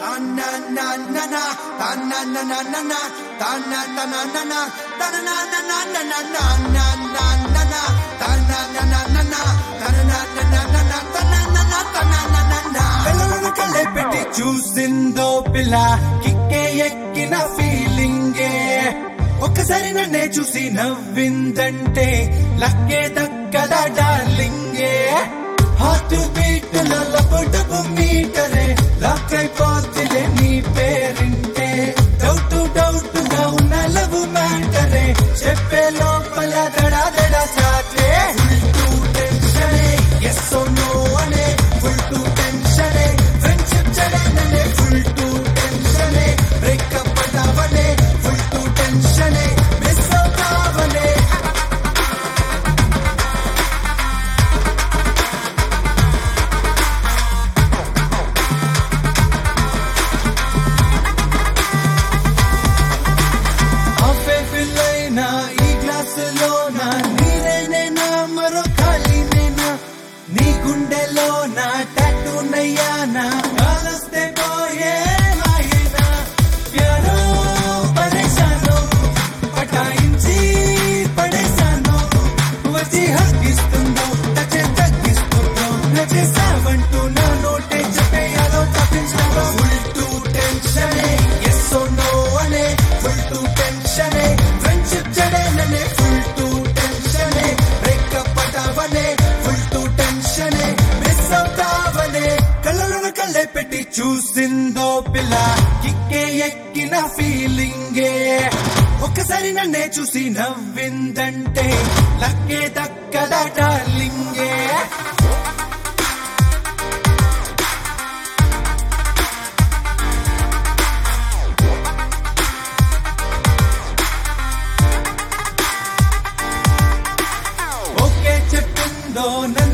కళ్ళను కళ్ళే పెట్టి చూసిందో పిల్ల కిక్కే ఎక్కిన ఫీలింగే ఒక్కసారి నన్నే చూసి నవ్విందంటే లక్కే దక్కదా డార్లింగే హార్ట్ బీట్ లపు డబ్బు మీటరే లాక్ అయిపోతుందే నీ పేరింటే డౌట్ డౌట్ గా ఉన్న లవ్ మ్యాటరే చెప్పే లోపల దడా దడా సాటే ఫుల్ టు టెన్షనే ఎస్ నో అనే ఫుల్ టు టెన్షనే ఫ్రెండ్షిప్ చెడననే ఫుల్ టు టెన్షనే బ్రేకప్ పడవనే ఫుల్ టు టెన్షనే మిస్ అవుతావనే ఆఫే ఫిల్లైనా ఈ గ్లాసులోన నీరేనేనా మరో ఖాళీనేనా నీ గుండెలోన టాటూ నయ్యానా కాలస్తే పోయే మాయేనా ప్యారో పరేషానో పటాయించి పడేశాను వచ్చి హక్కిస్తుందో టచే తగ్గిస్తుందో నచేసావంటూ నా నోటే చెప్పేయాలో తప్పించాలో ఫుల్ టు టెన్షనే ఎస్ నో అనే ఫుల్ టు టెన్షనే ఫ్రెండ్షిప్ చెడేననే ఫుల్ టు టెన్షనే బ్రేకప్ పడవనే ఫుల్ టు టెన్షనే మిస్ అవుతావనే కళ్ళలో కళ్ళే పెట్టి చూసిందో పిల్ల కిక్కే ఎక్కిన ఫీలింగే ఒక్కసారి నన్నే చూసి నవ్విందంటే లక్కే దక్కదా డార్లింగే ఓకే చెప్పిందో